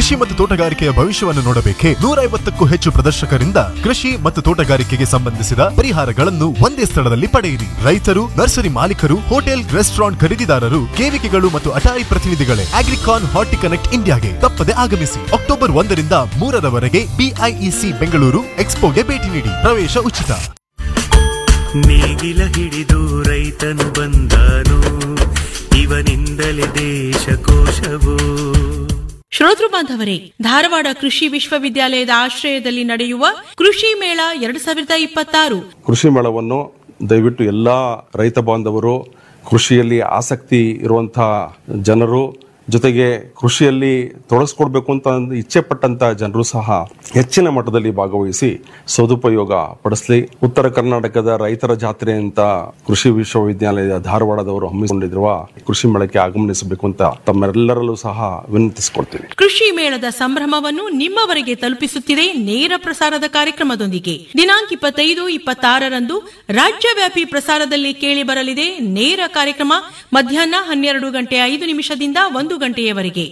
ಕೃಷಿ ಮತ್ತು ತೋಟಗಾರಿಕೆಯ ಭವಿಷ್ಯವನ್ನು ನೋಡಬೇಕೆ ನೂರ ಐವತ್ತಕ್ಕೂ ಹೆಚ್ಚು ಪ್ರದರ್ಶಕರಿಂದ ಕೃಷಿ ಮತ್ತು ತೋಟಗಾರಿಕೆಗೆ ಸಂಬಂಧಿಸಿದ ಪರಿಹಾರಗಳನ್ನು ಒಂದೇ ಸ್ಥಳದಲ್ಲಿ ಪಡೆಯಿರಿ ರೈತರು ನರ್ಸರಿ ಮಾಲೀಕರು ಹೋಟೆಲ್ ರೆಸ್ಟೋರೆಂಟ್ ಖರೀದಿದಾರರು ಕೇವಿಕೆಗಳು ಮತ್ತು ಅಟಾರಿ ಪ್ರತಿನಿಧಿಗಳೇ ಅಗ್ರಿಕಾನ್ ಹಾರ್ಟಿ ಕನೆಕ್ಟ್ ಇಂಡಿಯಾಗೆ ತಪ್ಪದೆ ಆಗಮಿಸಿ ಅಕ್ಟೋಬರ್ ಒಂದರಿಂದ ಮೂರರವರೆಗೆ ಬಿಐಇಸಿ ಬೆಂಗಳೂರು ಎಕ್ಸ್ಪೋಗೆ ಭೇಟಿ ನೀಡಿ ಪ್ರವೇಶ ಉಚಿತ ನೇಗಿಲ ಹಿಡಿದು ರೈತನು ಬಂದಾನು ಇವನಿಂದಲೇ ದೇಶ ಕೋಶವು ಶ್ರೋತೃ ಬಾಂಧವರೇ ಧಾರವಾಡ ಕೃಷಿ ವಿಶ್ವವಿದ್ಯಾಲಯದ ಆಶ್ರಯದಲ್ಲಿ ನಡೆಯುವ ಕೃಷಿ ಮೇಳ ಎರಡ್ ಸಾವಿರದ ಇಪ್ಪತ್ತಾರು ಕೃಷಿ ಮೇಳವನ್ನು ದಯವಿಟ್ಟು ಎಲ್ಲ ರೈತ ಬಾಂಧವರು ಕೃಷಿಯಲ್ಲಿ ಆಸಕ್ತಿ ಇರುವಂತಹ ಜನರು ಜೊತೆಗೆ ಕೃಷಿಯಲ್ಲಿ ತೊಡಗಿಸ್ಕೊಡ್ಬೇಕು ಅಂತ ಒಂದು ಇಚ್ಛೆ ಪಟ್ಟಂತ ಜನರು ಸಹ ಹೆಚ್ಚಿನ ಮಟ್ಟದಲ್ಲಿ ಭಾಗವಹಿಸಿ ಸದುಪಯೋಗ ಪಡಿಸಲಿ ಉತ್ತರ ಕರ್ನಾಟಕದ ರೈತರ ಜಾತ್ರೆ ಅಂತ ಕೃಷಿ ವಿಶ್ವವಿದ್ಯಾಲಯದ ಧಾರವಾಡದವರು ಹಮ್ಮಿಕೊಂಡಿರುವ ಕೃಷಿ ಮೇಳಕ್ಕೆ ಆಗಮನಿಸಬೇಕು ಅಂತ ತಮ್ಮೆಲ್ಲರಲ್ಲೂ ಸಹ ವಿನಂತಿಸಿಕೊಳ್ತೀನಿ ಕೃಷಿ ಮೇಳದ ಸಂಭ್ರಮವನ್ನು ನಿಮ್ಮವರೆಗೆ ತಲುಪಿಸುತ್ತಿದೆ ನೇರ ಪ್ರಸಾರದ ಕಾರ್ಯಕ್ರಮದೊಂದಿಗೆ ದಿನಾಂಕ ಇಪ್ಪತ್ತೈದು ಇಪ್ಪತ್ತಾರರಂದು ರಾಜ್ಯವ್ಯಾಪಿ ಪ್ರಸಾರದಲ್ಲಿ ಕೇಳಿ ಬರಲಿದೆ ನೇರ ಕಾರ್ಯಕ್ರಮ ಮಧ್ಯಾಹ್ನ ಹನ್ನೆರಡು ಗಂಟೆ ಐದು ನಿಮಿಷದಿಂದ ಒಂದು ಗಂಟೆಯವರೆಗೆ